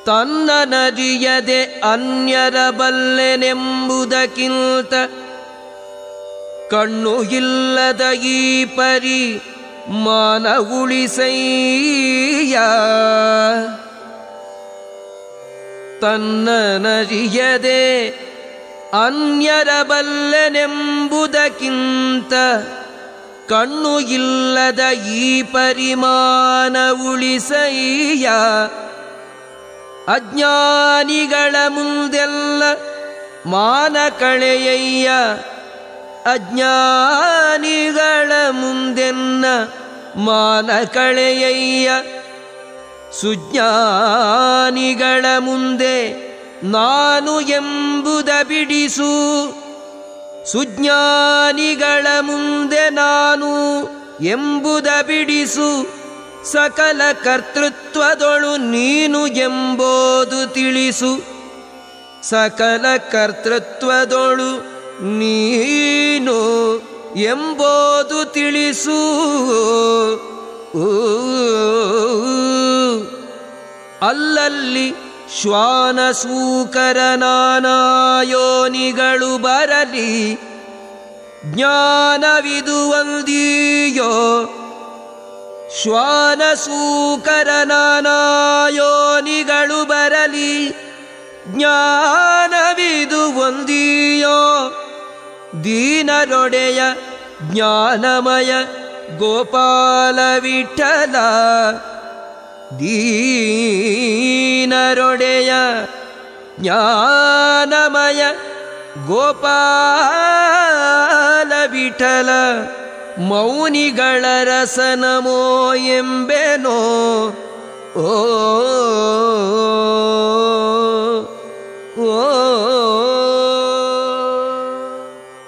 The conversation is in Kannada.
ತನ್ನ ನದಿಯದೆ ಅನ್ಯರ ಬಲ್ಲೆನೆಂಬುದಕ್ಕಿಂತ ಕಣ್ಣು ಇಲ್ಲದ ಈ ಪರಿ ಮಾನ ಉಳಿಸಯ್ಯ ತನ್ನ ನರಿಯದೆ ಅನ್ಯರ ಬಲ್ಲೆನೆಂಬುದಕ್ಕಿಂತ ಕಣ್ಣು ಇಲ್ಲದ ಈ ಪರಿಮಾಣ ಉಳಿಸಯ್ಯ ಅಜ್ಞಾನಿಗಳ ಮುಂದೆಲ್ಲ ಮಾನ ಕಳೆಯಯ್ಯ ಅಜ್ಞಾನಿಗಳ ಮುಂದೆನ್ನ ಮಾನ ಕಳೆಯಯ್ಯ ಸುಜ್ಞಾನಿಗಳ ಮುಂದೆ ನಾನು ಎಂಬುದ ಬಿಡಿಸು ಸುಜ್ಞಾನಿಗಳ ಮುಂದೆ ನಾನು ಎಂಬುದ ಬಿಡಿಸು ಸಕಲ ಕರ್ತೃತ್ವದೊಳು ನೀನು ಎಂಬುದು ತಿಳಿಸು ಸಕಲ ಕರ್ತೃತ್ವದೊಳು ನೀನು ಎಂಬುದು ತಿಳಿಸು ಅಲ್ಲಲ್ಲಿ ಶ್ವಾನ ಸೂಕರ ನಾನಾಯೋನಿಗಳು ಬರಲಿ ಜ್ಞಾನವಿದು ಒಂದಿಯೋ ಶ್ವಾನ ಸೂಕರ ನಾನಾಯೋನಿಗಳು ಬರಲಿ ಜ್ಞಾನವಿದು ಒಂದಿಯೋ ದೀನರೊಡೆಯ ಜ್ಞಾನಮಯ ಗೋಪಾಲ ವಿಠಲ ದೀನರೊಡೆಯ ಜ್ಞಾನಮಯ ಗೋಪಾಲ ವಿಠಲ ಮೌನಿಗಳ ರಸನಮೋ ಎಂಬೆನೋ ಓ ಓ